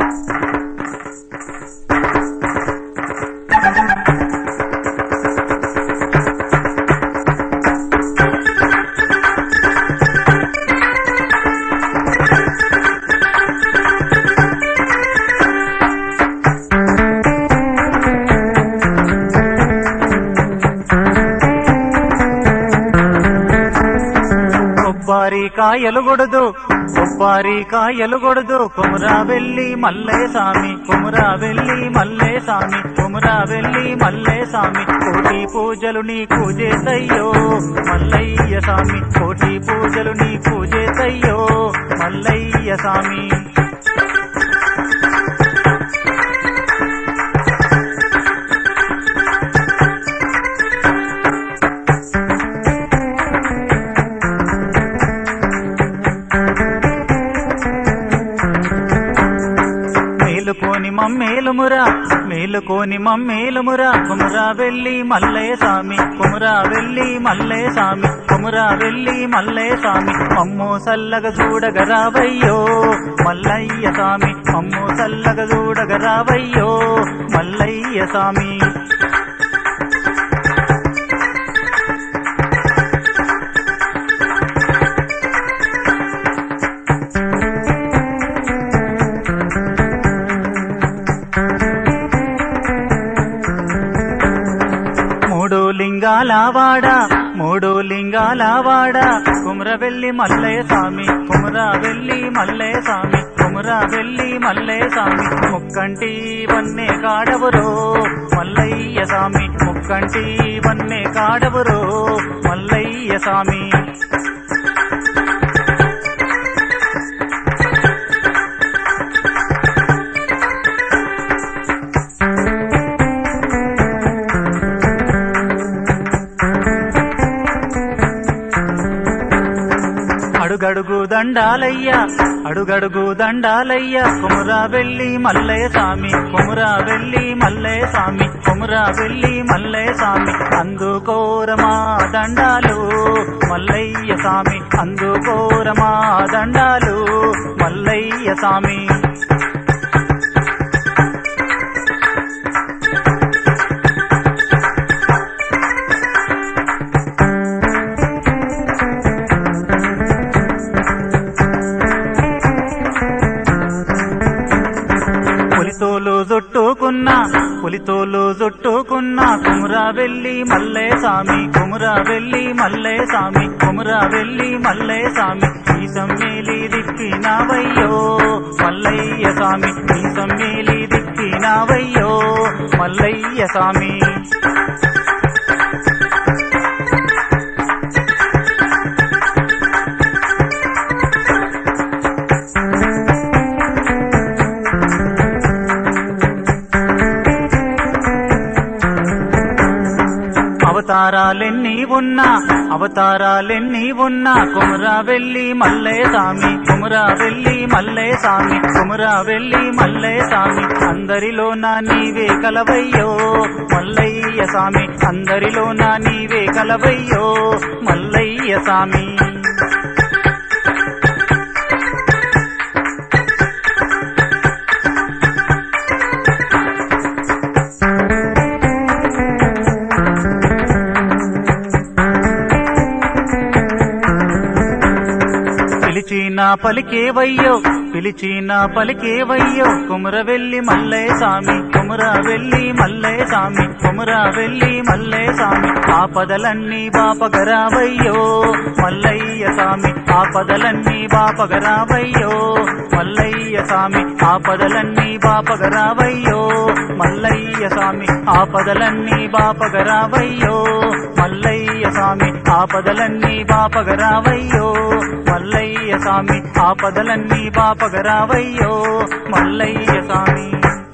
కొబ్బారి కాయలు కొడదు కొబ్బారి కాయలు కొడదు కుమరా వెళ్ళి మల్లే సామి కుమరా వెళ్ళి మల్లే సామి కుమరా వెళ్ళి మల్లే సామి కోటి పూజలు నీకు చేసయ్యో మల్లయ్య సామి కోటి పూజలు నీకు చేసయ్యో మల్లయ్య సామి మేలుకోని మమ్మేలుమురా మేలుకోని మమ్మేలుమురా కుమరా వెళ్ళి మల్లే సామి కుమరా వెళ్ళి మల్లే సామి కుమరా వెళ్ళి మల్లే సామి అమ్మో సల్లగ చూడగరావయ్యో మల్లయ్య సామి అమ్మో సల్లగ చూడగరావయ్యో మల్లయ్య సామి మూడు లింగాల వాడ మూడు లింగాల వాడ కుమర వెళ్ళి మల్లే సామి కుమర వెళ్ళి మల్లే సామి కుమర వెళ్ళి మల్లే సామి ముక్కంటి వన్నే కాడవరో మల్లయ్య సామి ముక్కంటి వన్నే కాడవరో మల్లయ్య సామి అడుగడుగు దండాలయ్యా అడుగడుగు దండాలయ్యా కుమురా వెళ్ళి మల్లే సామి కుమురా వెళ్ళి మల్లే సామి కుమురా వెళ్ళి మల్లే సామి అందుకోరమా దండాలు మల్లయ్య సామి అందుకోరమా దండాలు మల్లయ్య సామి పులితోలు జుట్టుకున్నా పులితోలు జుట్టుకున్నా కుమురా వెళ్ళి మల్లే సామి కుమురా వెళ్ళి మల్లే సామి కుమురా వెళ్ళి మల్లే సామి ఈ సమ్మేలి దిక్కినావయ్యో మల్లయ్య సామి ఈ సమ్మేలి దిక్కినావయ్యో మల్లయ్య సామి అవతారాలెన్ని ఉన్నా అవతారాలెన్ని ఉన్నా కుమరా వెళ్ళి మల్లే సామి కుమరా వెళ్ళి మల్లే సామి కుమరా వెళ్ళి మల్లే సామి అందరిలో నా నీవే కలవయ్యో మల్లయ్య సామి అందరిలో నా నీవే కలవయ్యో మల్లయ్య సామి పిలిచిన పలికేవయ్యో పిలిచిన పలికేవయ్యో కుమర వెళ్ళి మల్లే సామి కుమర వెళ్ళి మల్లే సామి కుమర వెళ్ళి మల్లే సామి ఆపదలన్నీ బాపగరావయ్యో మల్లయ్య సామి ఆపదలన్నీ బాపగరావయ్యో మల్లయ్య సామి ఆపదలన్నీ బాపగరావయ్యో మల్లయ్య సామి ఆపదలన్నీ బాపగరావయ్యో మల్లయ్య సామి ఆపదలన్నీ బాపగరావయ్యో మల్లయ్య సామి ఆపదలన్నీ బాపగరావయ్యో మల్లయ్య సామి